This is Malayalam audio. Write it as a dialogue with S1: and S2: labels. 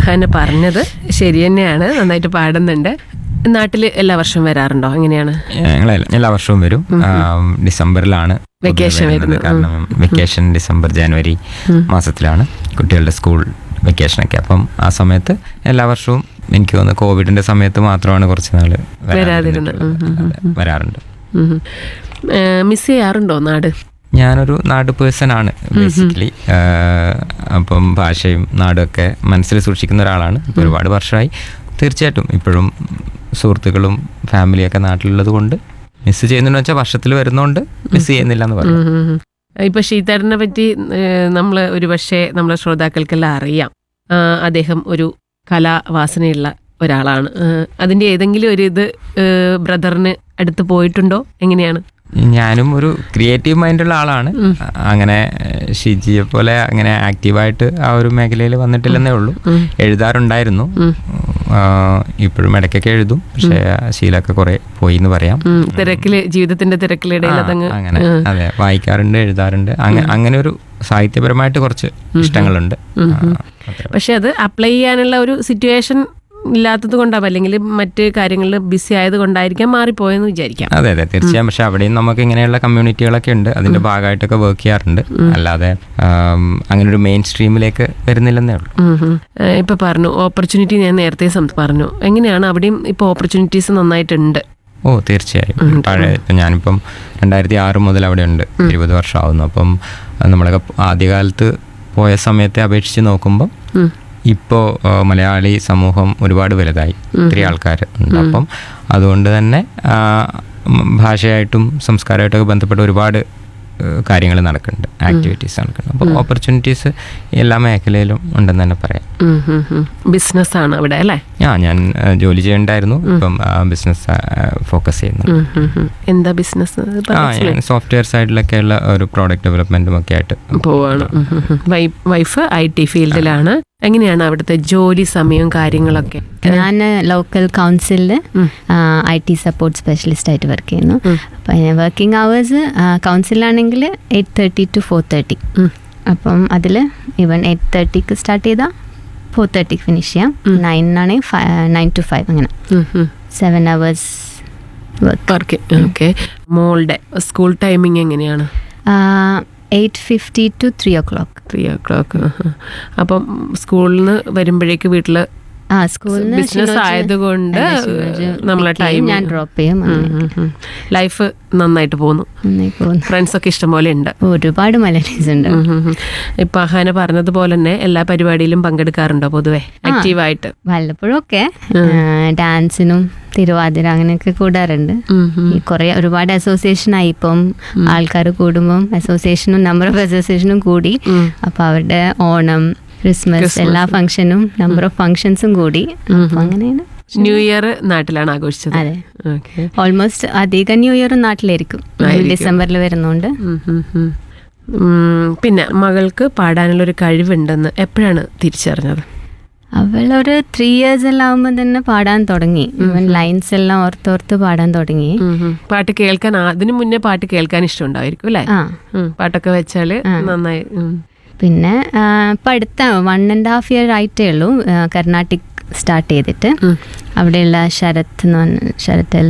S1: അഹാന പറഞ്ഞത് ശരി തന്നെയാണ് നന്നായിട്ട് പാടുന്നുണ്ട് നാട്ടിൽ എല്ലാ വർഷവും വരാറുണ്ടോ എങ്ങനെയാണ്
S2: ഞങ്ങൾ എല്ലാ വർഷവും വരും ആം, ഡിസംബറിലാണ് പൊതുവെ
S1: വെക്കേഷൻ
S2: വരുന്നത്.
S1: വരുന്നത്.
S2: കാരണം വെക്കേഷൻ ഡിസംബർ ജനുവരി
S1: ഉം.
S2: മാസത്തിലാണ് കുട്ടികളുടെ സ്കൂൾ വെക്കേഷനൊക്കെ അപ്പം ആ സമയത്ത് എല്ലാ വർഷവും എനിക്ക് തോന്നുന്നു കോവിഡിന്റെ സമയത്ത് മാത്രമാണ് കുറച്ച് നാള്
S1: വരാതിരുന്നത്. ഉം, ഉം, ഉം,
S2: അതെ, വരാറുണ്ട്
S1: മിസ് ചെയ്യാറുണ്ടോ നാട്
S2: ഞാനൊരു നാട് പേഴ്സൺ ആണ് ബേസിക്കലി അപ്പം ഭാഷയും നാടും ഒക്കെ മനസ്സിൽ സൂക്ഷിക്കുന്ന ഒരാളാണ് ഇപ്പൊ ഒരുപാട് വർഷമായി തീർച്ചയായിട്ടും ഇപ്പോഴും സുഹൃത്തുക്കളും ഫാമിലിയൊക്കെ നാട്ടിലുള്ളത് കൊണ്ട് മിസ് ചെയ്യുന്നുണ്ടെന്ന് വെച്ചാൽ വർഷത്തിൽ വരുന്നോണ്ട് മിസ് ചെയ്യുന്നില്ല എന്ന് പറയും
S1: ഉം, ഉം, ഉം. ഇപ്പൊ ഷീതാരനെ പറ്റി നമ്മൾ ഒരു പക്ഷേ നമ്മളെ ശ്രോതാക്കൾക്കെല്ലാം അറിയാം ആ, അദ്ദേഹം ഒരു കലാവാസനയുള്ള ഒരാളാണ് ആ, അതിന്റെ ഏതെങ്കിലും ഒരു ഇത് ബ്രദറിന് അടുത്ത് പോയിട്ടുണ്ടോ എങ്ങനെയാണ്
S2: ഞാനും ഒരു ക്രിയേറ്റീവ് മൈൻഡുള്ള ആളാണ്
S1: ഉം.
S2: അങ്ങനെ ഏഹ്, ഷിജിയെ പോലെ അങ്ങനെ ആക്റ്റീവായിട്ട് ആ ഒരു മേഖലയിൽ വന്നിട്ടില്ലെന്നേ ഉള്ളൂ
S1: ഉം.
S2: എഴുതാറുണ്ടായിരുന്നു
S1: ഉം.
S2: ആഹ്, ഇപ്പോഴും ഇടയ്ക്കൊക്കെ എഴുതും പക്ഷേ ശീലമൊക്കെ കുറെ പോയി എന്ന് പറയാം
S1: ഉം, തിരക്കില് ജീവിതത്തിന്റെ തിരക്കിലിടയിൽ
S2: ആ,
S1: അതങ്ങ്
S2: അങ്ങനെ
S1: ഉം.
S2: അതെ വായിക്കാറുണ്ട് എഴുതാറുണ്ട് അങ്ങനെ അങ്ങനെ ഒരു സാഹിത്യപരമായിട്ട് കുറച്ച് ഇഷ്ടങ്ങളുണ്ട്
S1: ഉം, ഉം.
S2: ആ, അത്രേ ഉള്ളൂ.
S1: പക്ഷെ അത് അപ്ലൈ ചെയ്യാനുള്ള ഒരു സിറ്റുവേഷൻ ഇല്ലാത്തത് കൊണ്ടാവും അല്ലെങ്കിൽ മറ്റ് കാര്യങ്ങളിൽ ബിസി ആയത് കൊണ്ടായിരിക്കാം മാറിപ്പോയെന്ന് വിചാരിക്കാം
S2: അതെ അതെ തീർച്ചയായും പക്ഷെ അവിടെയും നമുക്ക് ഇങ്ങനെയുള്ള കമ്മ്യൂണിറ്റികളൊക്കെ ഉണ്ട് അതിന്റെ ഭാഗമായിട്ടൊക്കെ വർക്ക് ചെയ്യാറുണ്ട് അല്ലാതെ ആം, അങ്ങനെ ഒരു മെയിൻ സ്ട്രീമിലേക്ക് വരുന്നില്ലെന്നേ ഉള്ളൂ
S1: ഉം ഉം. ഏഹ് ഇപ്പൊ പറഞ്ഞു ഓപ്പർച്യൂണിറ്റി ഞാൻ നേരത്തെ സം- പറഞ്ഞു എങ്ങനെയാണ് അവിടെയും ഇപ്പൊ ഓപ്പർച്യൂണിറ്റീസ് നന്നായിട്ടുണ്ട്
S2: ഓ തീർച്ചയായും പഴയ ഇപ്പം ഞാനിപ്പം രണ്ടായിരത്തി ആറ് മുതൽ അവിടെ ഉണ്ട് ഇരുപത് വർഷമാവുന്നു അപ്പം അത് നമ്മളൊക്കെ ആദ്യകാലത്ത് പോയ സമയത്തെ അപേക്ഷിച്ച് നോക്കുമ്പം
S1: ഉം.
S2: ഇപ്പോൾ മലയാളി സമൂഹം ഒരുപാട് വലുതായി ഒത്തിരി ആൾക്കാർ ഉണ്ട് അപ്പം അതുകൊണ്ട് തന്നെ ആ, ഉം, ഭാഷയായിട്ടും സംസ്കാരമായിട്ടൊക്കെ ബന്ധപ്പെട്ട് ഒരുപാട് കാര്യങ്ങൾ നടക്കുന്നുണ്ട് ആക്ടിവിറ്റീസ് നടക്കുന്നുണ്ട് അപ്പോൾ ഓപ്പർച്യൂണിറ്റീസ് എല്ലാ മേഖലയിലും ഉണ്ടെന്ന് തന്നെ പറയാം
S1: ബിസിനസ് ആണ് അവിടെ അല്ലേ
S2: ആ ഞാൻ ആ, ജോലി ചെയ്യണ്ടായിരുന്നു ഇപ്പം ബിസിനസ് ഫോക്കസ് ചെയ്യുന്നു
S1: ഉം ഉം ഉം. എന്താ ബിസിനസ്
S2: ആ ഞാൻ സോഫ്റ്റ്വെയർ സൈഡിലൊക്കെയുള്ള ഒരു പ്രോഡക്റ്റ് ഡെവലപ്മെന്റും ഒക്കെ ആയിട്ട്
S1: പോവാണ് ഉം ഉം ഉം. വൈ- വൈഫ് ഐ ടി ഫീൽഡിലാണ് എങ്ങനെയാണ് അവിടുത്തെ ജോലി സമയവും കാര്യങ്ങളൊക്കെ
S3: ഞാൻ ലോക്കൽ കൗൺസിലിൽ
S1: ഉം.
S3: ഐ ടി സപ്പോർട്ട് സ്പെഷ്യലിസ്റ്റ് ആയിട്ട് വർക്ക് ചെയ്യുന്നു
S1: ഉം.
S3: അപ്പം വർക്കിംഗ് അവേഴ്സ് കൗൺസിലാണെങ്കിൽ eight thirty two four thirty
S1: ഉം.
S3: അപ്പം അതിൽ ഈവൻ എയ്റ്റ് തേർട്ടിക്ക് സ്റ്റാർട്ട് ചെയ്താൽ ഫോർ തേർട്ടിക്ക് ഫിനിഷ് ചെയ്യാം നയനാണെങ്കിൽ നയൻ ടു ഫൈവ് അങ്ങനെ
S1: ഉം ഉം.
S3: Seven hours work
S1: work okay മോളുടെ സ്കൂൾ ടൈമിംഗ് എങ്ങനെയാണ്
S3: eight fifty two three o'clock
S1: three ഓ ക്ലോക്ക് അപ്പം സ്കൂളിൽ നിന്ന് വരുമ്പോഴേക്ക് വീട്ടില്
S3: ആ സ്കൂളിൽ
S1: ബിസിനസ് ആയതുകൊണ്ട് നമ്മളെ ടൈം
S3: ഞാൻ ഡ്രോപ്പ് ചെയ്യും അങ്ങനെ.
S1: ലൈഫ് നന്നായിട്ട് പോകുന്നു
S3: നന്നായി പോകുന്നു
S1: ഫ്രണ്ട്സ് ഒക്കെ ഇഷ്ടംപോലെ ഉണ്ട്
S3: ഒരുപാട് മലയാളീസ് ഉണ്ട്
S1: ഉം ഉം ഉം. ഇപ്പൊ അഹാന പറഞ്ഞതുപോലെ തന്നെ എല്ലാ പരിപാടിയിലും പങ്കെടുക്കാറുണ്ടോ പൊതുവെ ആക്റ്റീവായിട്ട്
S3: വല്ലപ്പോഴും ഒക്കെ ഡാൻസിനും തിരുവാതിര അങ്ങനെയൊക്കെ കൂടാറുണ്ട് ഈ കുറെ ഒരുപാട് അസോസിയേഷൻ ആയി ഇപ്പം ആൾക്കാർ കൂടുമ്പം അസോസിയേഷനും നമ്പർ ഓഫ് അസോസിയേഷനും കൂടി അപ്പൊ അവരുടെ ഓണം ക്രിസ്മസ് എല്ലാ ഫംഗ്ഷനും നമ്പർ ഓഫ് ഫംഗ്ഷൻസും കൂടി അപ്പൊ അങ്ങനെയാണ്
S1: ന്യൂ ഇയർ നാട്ടിലാണ് ആഘോഷിച്ചത്
S3: അതെ
S1: ഓക്കെ
S3: ഓൾമോസ്റ്റ് അധികം ന്യൂ ഇയറും നാട്ടിലായിരിക്കും ഡിസംബറിൽ വരുന്നോണ്ട്
S1: പിന്നെ മകൾക്ക് പാടാനുള്ള ഒരു കഴിവുണ്ടെന്ന് എപ്പോഴാണ് തിരിച്ചറിഞ്ഞത്
S3: അവളൊരു ത്രീ ഇയേഴ്സ് എല്ലാം ആകുമ്പോൾ തന്നെ പാടാൻ തുടങ്ങി ഇവൻ ലൈൻസ് എല്ലാം ഓർത്തോർത്ത് പാടാൻ തുടങ്ങി
S1: ഉം ഉം. പാട്ട് കേൾക്കാൻ അതിനു മുന്നേ പാട്ട് കേൾക്കാൻ ഇഷ്ടമുണ്ടായിരിക്കും അല്ലേ
S3: ആ
S1: ഉം. പാട്ടൊക്കെ വെച്ചാല് നന്നായി ഉം.
S3: പിന്നെ ആ, ഇപ്പം അടുത്ത വൺ ആൻഡ് ഹാഫ് ഇയർ ആയിട്ടേ ഉള്ളൂ ആ, കർണാട്ടിക് സ്റ്റാർട്ട് ചെയ്തിട്ട് അവിടെയുള്ള ശരത് എന്ന് പറഞ്ഞ ശരത് എൽ